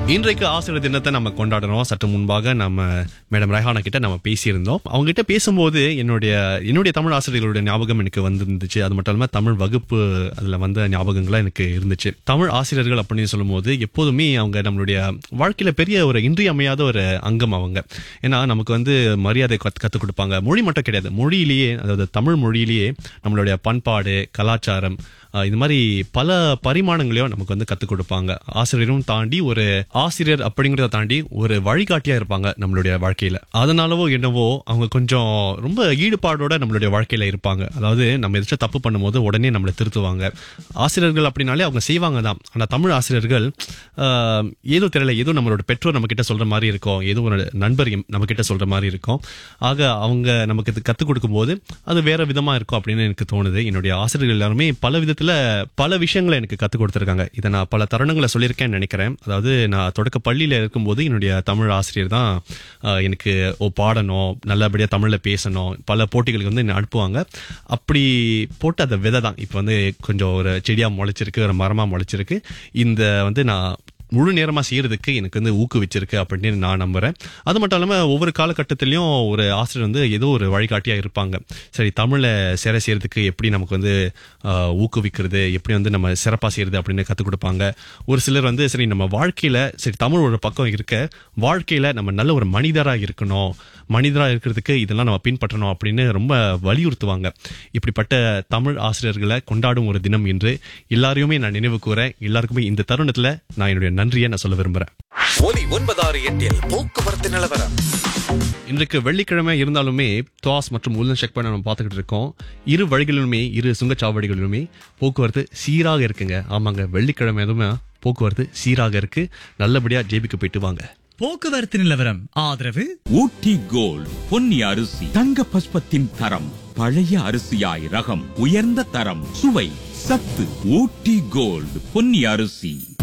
இன்றைக்கு ஆசிரியர் தினத்தை நம்ம கொண்டாடுறோம் சற்று முன்பாக நம்ம மேடம் ரெஹானா கிட்ட நம்ம பேசியிருந்தோம் அவங்க கிட்ட பேசும்போது என்னுடைய என்னுடைய தமிழ் ஆசிரியர்களுடைய ஞாபகம் எனக்கு வந்திருந்துச்சு அது மட்டும் இல்லாம தமிழ் வகுப்பு அதுல வந்த ஞாபகங்கள்லாம் எனக்கு இருந்துச்சு தமிழ் ஆசிரியர்கள் அப்படின்னு சொல்லும்போது எப்போதுமே அவங்க நம்மளுடைய வாழ்க்கையில பெரிய ஒரு இன்றியமையாத ஒரு அங்கம் அவங்க ஏன்னா நமக்கு வந்து மரியாதை கத்து கற்றுக் கொடுப்பாங்க மொழி மட்டும் கிடையாது மொழியிலேயே அதாவது தமிழ் மொழியிலேயே நம்மளுடைய பண்பாடு கலாச்சாரம் ஆஹ் இது மாதிரி பல பரிமாணங்களையும் நமக்கு வந்து கற்றுக் கொடுப்பாங்க ஆசிரியரும் தாண்டி ஒரு ஆசிரியர் அப்படிங்கிறத தாண்டி ஒரு வழிகாட்டியா இருப்பாங்க நம்மளுடைய வாழ்க்கையில அதனாலவோ என்னவோ அவங்க கொஞ்சம் ரொம்ப ஈடுபாடோட நம்மளுடைய வாழ்க்கையில இருப்பாங்க அதாவது நம்ம எதாச்சும் தப்பு பண்ணும்போது உடனே நம்மளை திருத்துவாங்க ஆசிரியர்கள் அப்படின்னாலே அவங்க செய்வாங்க தான் ஆனா தமிழ் ஆசிரியர்கள் ஆஹ், ஏதோ தெரியல ஏதோ நம்மளோட பெற்றோர் நம்ம கிட்ட சொல்ற மாதிரி இருக்கும் ஏதோ ஒரு நண்பர் எம்- நம்ம கிட்ட சொல்ற மாதிரி இருக்கும் ஆக அவங்க நமக்கு இது கத்துக் கொடுக்கும்போது அது வேற விதமா இருக்கும் அப்படின்னு எனக்கு தோணுது என்னுடைய ஆசிரியர்கள் எல்லாருமே பல விதத்துல பல விஷயங்களை எனக்கு கத்துக் கொடுத்துருக்காங்க இதை நான் பல தருணங்களை சொல்லியிருக்கேன்னு நினைக்கிறேன் அதாவது நான் தொடக்க பள்ளியில இருக்கும்போது என்னுடைய தமிழ் ஆசிரியர் தான் ஆஹ், எனக்கு ஓ பாடணும் நல்லபடியா தமிழ்ல பேசணும் பல போட்டிகளுக்கு வந்து என்னை அனுப்புவாங்க அப்படி போட்டு அந்த விதை தான் இப்போ வந்து கொஞ்சம் ஒரு செடியா முளைச்சிருக்கு ஒரு மரமா முளைச்சிருக்கு இந்த வந்து நான் முழு நேரமா செய்யறதுக்கு எனக்கு வந்து ஊக்குவிச்சிருக்கு அப்படின்னு நான் நம்புறேன் அது மட்டும் இல்லாம ஒவ்வொரு காலகட்டத்திலயும் ஒரு ஆசிரியர் வந்து ஏதோ ஒரு வழிகாட்டியா இருப்பாங்க சரி தமிழை சிறை செய்யறதுக்கு எப்படி நமக்கு வந்து ஆஹ், ஊக்குவிக்கிறது எப்படி வந்து நம்ம சிறப்பா செய்யறது அப்படின்னு கத்துக் கொடுப்பாங்க ஒரு சிலர் வந்து சரி நம்ம வாழ்க்கையில சரி தமிழ் ஒரு பக்கம் இருக்க வாழ்க்கையில நம்ம நல்ல ஒரு மனிதரா இருக்கணும் மனிதரா இருக்கிறதுக்கு இதெல்லாம் நம்ம பின்பற்றணும் அப்படின்னு ரொம்ப வலியுறுத்துவாங்க இப்படிப்பட்ட தமிழ் ஆசிரியர்களை கொண்டாடும் ஒரு தினம் என்று எல்லாரையுமே நான் நினைவு கூறேன் எல்லாருக்குமே இந்த தருணத்துல நான் என்னுடைய நன்றியை நான் சொல்ல விரும்புறேன் ஒலி ஒன்பதாறு எட்டில் போக்குவரத்து நிலவரம் இன்றைக்கு வெள்ளிக்கிழமை இருந்தாலுமே துவாஸ் மற்றும் உள்ள செக் பண்ண நம்ம பார்த்துக்கிட்டு இருக்கோம் இரு வழிகளிலுமே இரு சுங்கச்சாவடிகளிலுமே போக்குவரத்து சீராக இருக்குங்க ஆமாங்க வெள்ளிக்கிழமை எதுவுமே போக்குவரத்து சீராக இருக்கு நல்லபடியா ஜேபிக்கு போயிட்டு வாங்க போக்குவரத்து நிலவரம் ஆதரவு ஊட்டி கோல்ட் பொன்னி அரிசி தங்க பஸ்பத்தின் தரம் பழைய அரிசியாய் ரகம் உயர்ந்த தரம் சுவை சத்து ஊட்டி கோல்ட் பொன்னி அரிசி